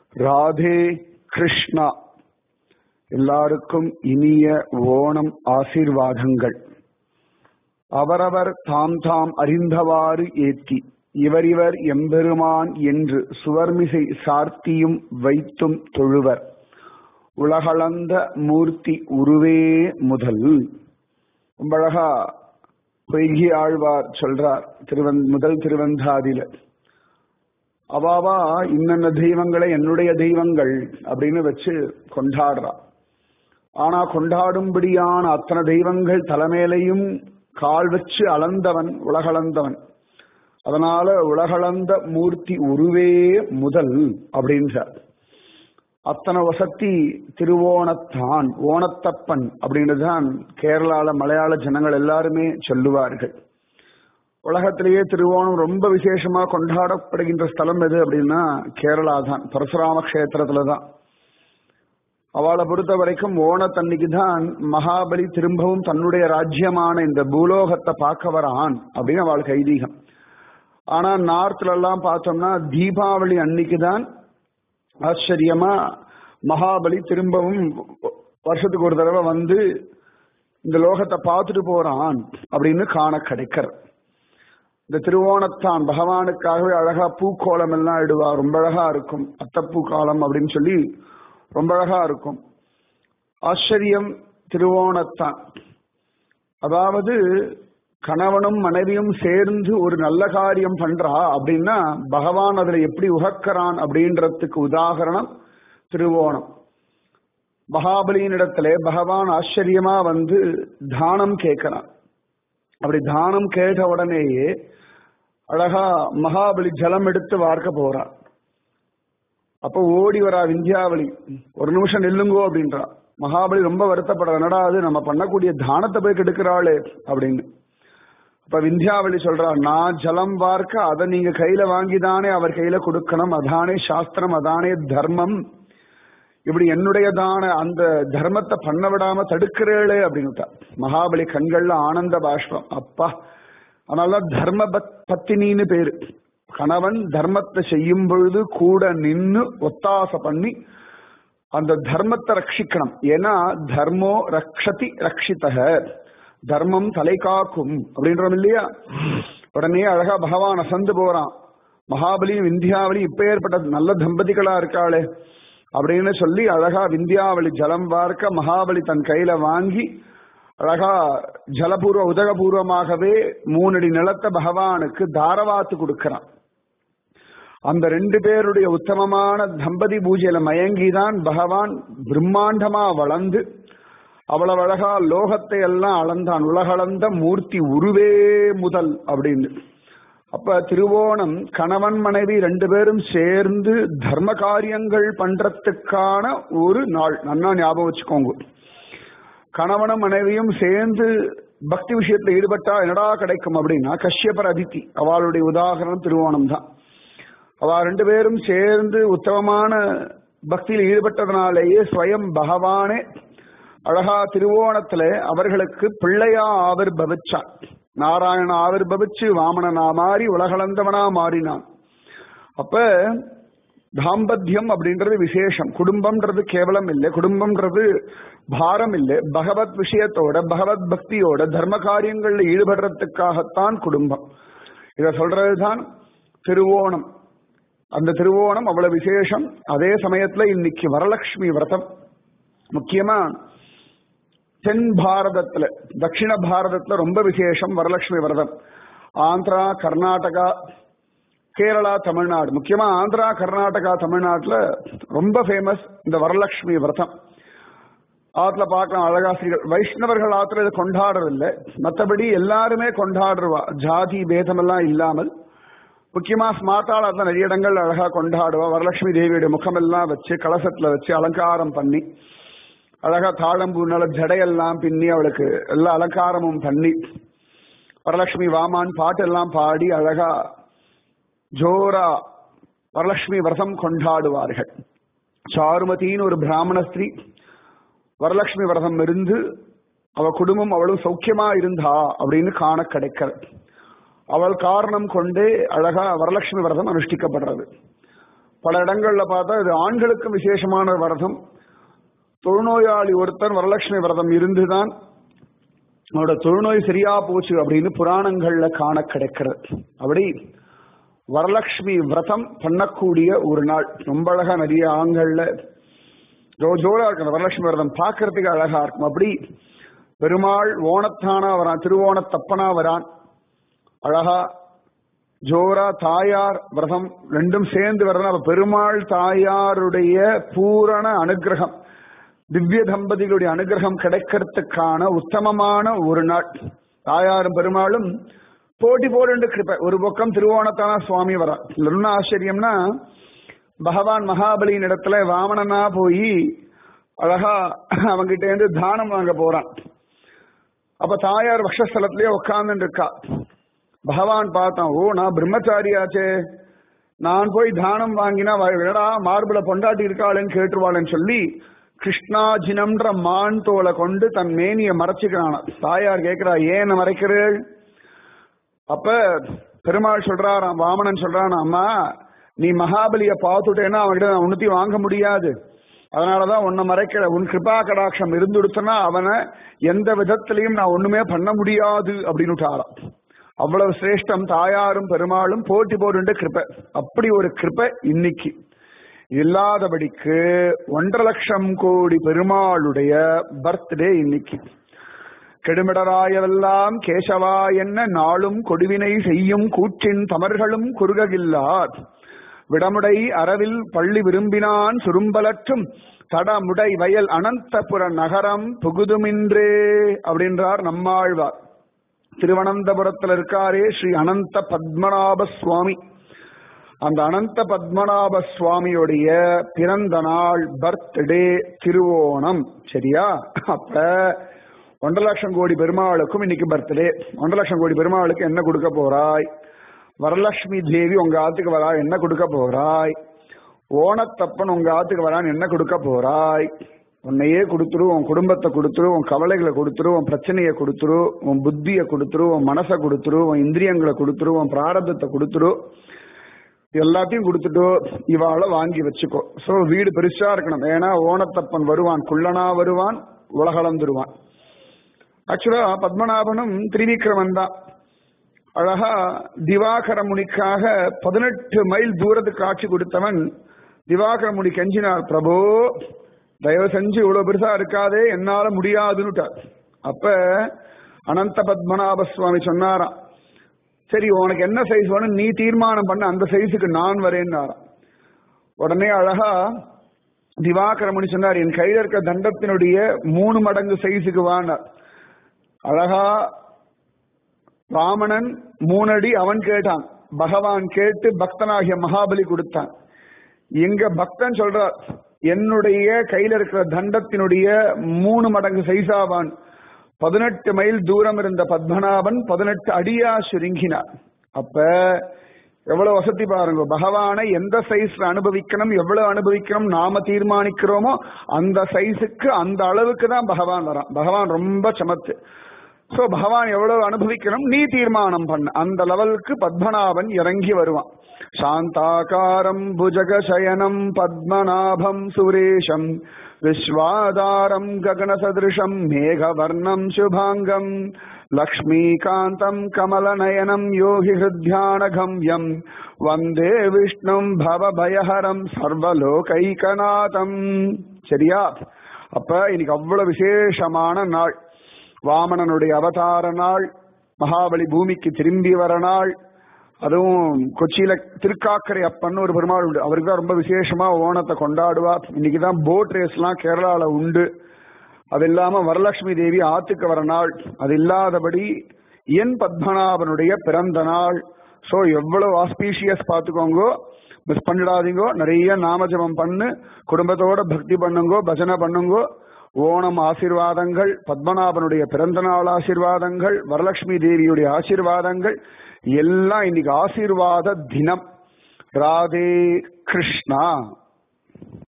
ராதே கிருஷ்ணா எல்லாருக்கும் இனிய ஓணம் ஆசீர்வாதங்கள் அவரவர் தாம் தாம் அறிந்தவாறு ஏத்தி இவர் இவர் எம்பெருமான் என்று சுவர்மிசை சார்த்தியும் வைத்தும் தொழுவர் உலகளந்த மூர்த்தி உருவே முதல் ரொம்ப அழகா பொய்கி ஆழ்வார் சொல்றார் திருவன் முதல் திருவந்தாதில அவாவா இன்னென்ன தெய்வங்களை என்னுடைய தெய்வங்கள் அப்படின்னு வச்சு கொண்டாடுறா ஆனா கொண்டாடும்படியான அத்தனை தெய்வங்கள் தலைமையிலையும் கால் வச்சு அளந்தவன் உலகளந்தவன் அதனால உலகளந்த மூர்த்தி உருவே முதல் அப்படின்றார் அத்தனை வசத்தி திருவோணத்தான் ஓணத்தப்பன் அப்படின்னு தான் கேரளால மலையாள ஜனங்கள் எல்லாருமே சொல்லுவார்கள் உலகத்திலேயே திருவோணம் ரொம்ப விசேஷமா கொண்டாடப்படுகின்ற ஸ்தலம் எது அப்படின்னா கேரளா தான் பரசுராம கஷேத்திரத்துல தான் அவளை பொறுத்த வரைக்கும் ஓணத்தன்னைக்கு தான் மகாபலி திரும்பவும் தன்னுடைய ராஜ்யமான இந்த பூலோகத்தை பார்க்க வரான் அப்படின்னு அவளுக்கு ஐதீகம் ஆனா நார்த்ல எல்லாம் பார்த்தோம்னா தீபாவளி அன்னைக்கு தான் ஆச்சரியமா மகாபலி திரும்பவும் வருஷத்துக்கு ஒரு தடவை வந்து இந்த லோகத்தை பார்த்துட்டு போறான் அப்படின்னு காண கிடைக்கிறது இந்த திருவோணத்தான் பகவானுக்காகவே அழகா பூக்கோலம் எல்லாம் இடுவா ரொம்ப அழகா இருக்கும் அத்தப்பூ காலம் அப்படின்னு சொல்லி ரொம்ப அழகா இருக்கும் ஆச்சரியம் திருவோணத்தான் அதாவது கணவனும் மனைவியும் சேர்ந்து ஒரு நல்ல காரியம் பண்றா அப்படின்னா பகவான் அதுல எப்படி உகக்கிறான் அப்படின்றதுக்கு உதாகரணம் திருவோணம் மகாபலியின் இடத்துல பகவான் ஆச்சரியமா வந்து தானம் கேட்கிறான் அப்படி தானம் கேட்ட உடனேயே அழகா மகாபலி ஜலம் எடுத்து வார்க்க போறான் அப்ப ஓடி வரா விந்தியாவளி ஒரு நிமிஷம் நில்லுங்கோ அப்படின்றா மகாபலி ரொம்ப வருத்தப்படுற என்னடா அது நம்ம பண்ணக்கூடிய தானத்தை போய் கெடுக்கிறாளே அப்படின்னு இப்ப விந்தியாவளி சொல்றா நான் ஜலம் பார்க்க அதை நீங்க கையில வாங்கி தானே அவர் கையில கொடுக்கணும் அதானே சாஸ்திரம் அதானே தர்மம் இப்படி என்னுடையதான அந்த தர்மத்தை பண்ண விடாம தடுக்கிறேளே அப்படின்னு மகாபலி கண்கள்ல ஆனந்த பாஷ்பம் அப்பா அதனால தர்ம பத்தினின்னு பேரு கணவன் தர்மத்தை செய்யும் பொழுது கூட நின்னு ஒத்தாசை பண்ணி அந்த தர்மத்தை ரட்சிக்கணும் ஏன்னா தர்மோ ரக்ஷதி ரக்ஷிதக தர்மம் தலை காக்கும் அப்படின்றோம் இல்லையா உடனே அழகா பகவான் அசந்து போறான் மகாபலி விந்தியாவளி இப்ப ஏற்பட்ட நல்ல தம்பதிகளா இருக்காளே அப்படின்னு சொல்லி அழகா விந்தியாவளி ஜலம் பார்க்க மகாபலி தன் கையில வாங்கி அழகா ஜலபூர்வ உதகபூர்வமாகவே மூணடி நிலத்தை பகவானுக்கு தாரவாத்து கொடுக்கிறான் அந்த ரெண்டு பேருடைய உத்தமமான தம்பதி பூஜையில மயங்கிதான் பகவான் பிரம்மாண்டமா வளர்ந்து அவ்வளவு அழகா லோகத்தை எல்லாம் அளந்தான் உலகளந்த மூர்த்தி உருவே முதல் அப்படின்னு அப்ப திருவோணம் கணவன் மனைவி ரெண்டு பேரும் சேர்ந்து தர்ம காரியங்கள் பண்றதுக்கான ஒரு நாள் நன்னா ஞாபகம் வச்சுக்கோங்க கணவனும் மனைவியும் சேர்ந்து பக்தி விஷயத்துல ஈடுபட்டா என்னடா கிடைக்கும் அப்படின்னா கஷ்யபர் அதித்தி அவளுடைய உதாகரணம் திருவோணம் தான் அவ ரெண்டு பேரும் சேர்ந்து உத்தமமான பக்தியில் ஈடுபட்டதுனாலேயே ஸ்வயம் பகவானே அழகா திருவோணத்துல அவர்களுக்கு பிள்ளையா ஆவிர் பவிச்சான் நாராயண ஆவிர் பவிச்சு வாமனனா மாறி உலகளந்தவனா மாறினான் அப்ப தாம்பத்தியம் அப்படின்றது விசேஷம் குடும்பம்ன்றது கேவலம் இல்லை குடும்பம்ன்றது பாரம் இல்லை பகவத் விஷயத்தோட பகவத் பக்தியோட தர்ம காரியங்கள்ல ஈடுபடுறதுக்காகத்தான் குடும்பம் இத சொல்றதுதான் திருவோணம் அந்த திருவோணம் அவ்வளவு விசேஷம் அதே சமயத்துல இன்னைக்கு வரலட்சுமி விரதம் முக்கியமா தென் பாரதத்துல தட்சிண பாரதத்துல ரொம்ப விசேஷம் வரலட்சுமி விரதம் ஆந்திரா கர்நாடகா கேரளா தமிழ்நாடு முக்கியமா ஆந்திரா கர்நாடகா தமிழ்நாட்டுல ரொம்ப ஃபேமஸ் இந்த வரலட்சுமி விரதம் ஆத்துல பார்க்கலாம் அழகாசிரியர்கள் வைஷ்ணவர்கள் ஆத்துல இதை கொண்டாடுறதில்லை மற்றபடி எல்லாருமே கொண்டாடுறவா ஜாதி பேதம் எல்லாம் இல்லாமல் முக்கியமா ஸ்மார்ட்டால தான் நிறைய இடங்கள் அழகா கொண்டாடுவா வரலட்சுமி தேவியுடைய முகமெல்லாம் வச்சு கலசத்துல வச்சு அலங்காரம் பண்ணி அழகா தாழம்பூனால ஜடையெல்லாம் பின்னி அவளுக்கு எல்லா அலங்காரமும் பண்ணி வரலட்சுமி வாமான் பாட்டு எல்லாம் பாடி அழகா ஜோரா வரலட்சுமி விரதம் கொண்டாடுவார்கள் சாருமதின்னு ஒரு பிராமண ஸ்திரீ வரலட்சுமி விரதம் இருந்து அவ குடும்பம் அவளும் சௌக்கியமா இருந்தா அப்படின்னு காண கிடைக்கிறது அவள் காரணம் கொண்டே அழகா வரலட்சுமி விரதம் அனுஷ்டிக்கப்படுறது பல இடங்கள்ல பார்த்தா இது ஆண்களுக்கும் விசேஷமான விரதம் தொழுநோயாளி ஒருத்தர் வரலட்சுமி விரதம் இருந்துதான் அவனோட தொழுநோய் சரியா போச்சு அப்படின்னு புராணங்கள்ல காண கிடைக்கிறது அப்படி வரலட்சுமி விரதம் பண்ணக்கூடிய ஒரு நாள் ரொம்ப அழகா நிறைய ஆண்கள்ல ஜோரா இருக்கு வரலட்சுமி விரதம் பார்க்கறதுக்கு அழகா இருக்கும் அப்படி பெருமாள் ஓணத்தானா வரான் திருவோணத்தப்பனா வரான் அழகா ஜோரா தாயார் விரதம் ரெண்டும் சேர்ந்து வரணும் பெருமாள் தாயாருடைய பூரண அனுகிரகம் திவ்ய தம்பதிகளுடைய அனுகிரகம் கிடைக்கிறதுக்கான உத்தமமான ஒரு நாள் தாயாரும் பெருமாளும் போட்டி போட்டு கிருப்ப ஒரு பக்கம் திருவோணத்தான சுவாமி வரா என்ன ஆச்சரியம்னா பகவான் மகாபலியின் இடத்துல வாமனனா போய் அழகா அவங்கிட்ட இருந்து தானம் வாங்க போறான் அப்ப தாயார் வக்ஷஸ்தலத்திலேயே உட்கார்ந்து இருக்கா பகவான் பார்த்தான் ஓ நான் பிரம்மச்சாரியாச்சே நான் போய் தானம் வாங்கினா என்னடா மார்பிள பொண்டாட்டி இருக்காளேன்னு கேட்டுருவாளேன்னு சொல்லி கிருஷ்ணாஜினம்ன்ற மான் தோலை கொண்டு தன் மேனிய மறைச்சுக்கிறான் தாயார் கேட்கிறா ஏன் மறைக்கிறேள் அப்ப பெருமாள் சொல்றாராம் வாமனன் சொல்றான் அம்மா நீ மகாபலிய பார்த்துட்டேன்னா அவன்கிட்ட நான் உன்னத்தையும் வாங்க முடியாது அதனாலதான் உன்னை மறைக்கிற உன் கிருபா கடாட்சம் இருந்துடுச்சுன்னா அவனை எந்த விதத்திலையும் நான் ஒண்ணுமே பண்ண முடியாது அப்படின்னு விட்டாராம் அவ்வளவு சிரேஷ்டம் தாயாரும் பெருமாளும் போட்டி போட்டு கிருப்ப அப்படி ஒரு கிருப்ப இன்னைக்கு இல்லாதபடிக்கு ஒன்றரை லட்சம் கோடி பெருமாளுடைய பர்த்டே இன்னைக்கு கெடுமிடராயவெல்லாம் கேசவா என்ன நாளும் கொடுவினை செய்யும் கூற்றின் தமர்களும் குறுககில்லார் விடமுடை அரவில் பள்ளி விரும்பினான் சுரும்பலற்றும் தடமுடை வயல் அனந்தபுர நகரம் புகுதுமின்றே அப்படின்றார் நம்மாழ்வார் திருவனந்தபுரத்தில் இருக்காரே ஸ்ரீ அனந்த பத்மநாப சுவாமி அந்த அனந்த பத்மநாப சுவாமியுடைய பிறந்த நாள் பர்த்டே திருவோணம் சரியா அப்ப ஒன்றரை லட்சம் கோடி பெருமாளுக்கும் இன்னைக்கு பர்த்டே ஒன்றரை லட்சம் கோடி பெருமாளுக்கு என்ன கொடுக்க போறாய் வரலட்சுமி தேவி உங்க ஆத்துக்கு வரா என்ன கொடுக்க போறாய் ஓணத்தப்பன் உங்க ஆத்துக்கு வரான் என்ன கொடுக்க போறாய் உன்னையே கொடுத்துரு உன் குடும்பத்தை கொடுத்துரு உன் கவலைகளை கொடுத்துரு உன் பிரச்சனையை கொடுத்துரு உன் புத்தியை கொடுத்துரு உன் மனசை கொடுத்துரு உன் இந்திரியங்களை கொடுத்துரு உன் பிராரதத்தை கொடுத்துரு எல்லாத்தையும் கொடுத்துட்டு இவாள வாங்கி வச்சுக்கோ சோ வீடு பெருசா இருக்கணும் ஏன்னா ஓணத்தப்பன் வருவான் குள்ளனா வருவான் உலகளந்துருவான் ஆக்சுவலா பத்மநாபனும் திரிவிக்ரமன் தான் அழகா திவாகர முனிக்காக பதினெட்டு மைல் தூரத்துக்கு காட்சி கொடுத்தவன் திவாகர முனி கெஞ்சினார் பிரபு தயவு செஞ்சு இவ்வளவு பெருசா இருக்காதே என்னால முடியாதுன்னுட்டார் அப்ப அனந்த பத்மநாப சுவாமி சொன்னாராம் சரி உனக்கு என்ன சைஸ் வேணும் நீ தீர்மானம் பண்ண அந்த சைஸுக்கு நான் வரேன்னாராம் உடனே அழகா திவாகர முனி சொன்னார் என் கையில இருக்க தண்டத்தினுடைய மூணு மடங்கு சைஸுக்கு வானார் அழகா ராமணன் மூணடி அவன் கேட்டான் பகவான் கேட்டு பக்தனாகிய மகாபலி கொடுத்தான் எங்க பக்தன் சொல்றார் என்னுடைய கையில இருக்கிற தண்டத்தினுடைய மூணு மடங்கு சைசாவான் பதினெட்டு மைல் தூரம் இருந்த பத்மநாபன் பதினெட்டு அடியா சுருங்கினார் அப்ப எவ்வளவு வசதி பாருங்க பகவானை எந்த சைஸ்ல அனுபவிக்கணும் எவ்வளவு அனுபவிக்கணும் நாம தீர்மானிக்கிறோமோ அந்த சைஸுக்கு அந்த அளவுக்கு தான் பகவான் வரான் பகவான் ரொம்ப சமத்து சோ பகவான் எவ்வளவு அனுபவிக்கணும் நீ தீர்மானம் பண்ண அந்த லெவலுக்கு பத்மநாபன் இறங்கி வருவான் சாந்தாகாரம் புஜகசயனம் பத்மநாபம் சுரேஷம் விஸ்வாதாரம் ககனசதிருஷம் மேகவர்ணம் சுபாங்கம் லக்ஷ்மீகாந்தம் கமலநயனம் யோகி ஹிருத்யானகம்யம் வந்தே விஷ்ணும் பவபயஹரம் சர்வலோகைகநாதம் சரியா அப்ப இன்னைக்கு அவ்வளவு விசேஷமான நாள் வாமனனுடைய அவதார நாள் மகாபலி பூமிக்கு திரும்பி வர நாள் அதுவும் கொச்சியில திருக்காக்கரை அப்பன்னு ஒரு பெருமாள் உண்டு அவருக்கு தான் ரொம்ப விசேஷமா ஓணத்தை கொண்டாடுவா இன்னைக்கு தான் போட் ரேஸ்லாம் கேரளால உண்டு அது இல்லாம வரலட்சுமி தேவி ஆத்துக்கு வர நாள் அது இல்லாதபடி என் பத்மநாபனுடைய பிறந்த நாள் சோ எவ்வளவு ஆஸ்பீஷியஸ் பார்த்துக்கோங்க மிஸ் பண்ணிடாதீங்கோ நிறைய நாமஜபம் பண்ணு குடும்பத்தோட பக்தி பண்ணுங்கோ பஜனை பண்ணுங்கோ ஓணம் ஆசீர்வாதங்கள் பத்மநாபனுடைய பிறந்த நாள் ஆசீர்வாதங்கள் வரலட்சுமி தேவியுடைய ஆசீர்வாதங்கள் எல்லாம் இன்னைக்கு ஆசீர்வாத தினம் ராதே கிருஷ்ணா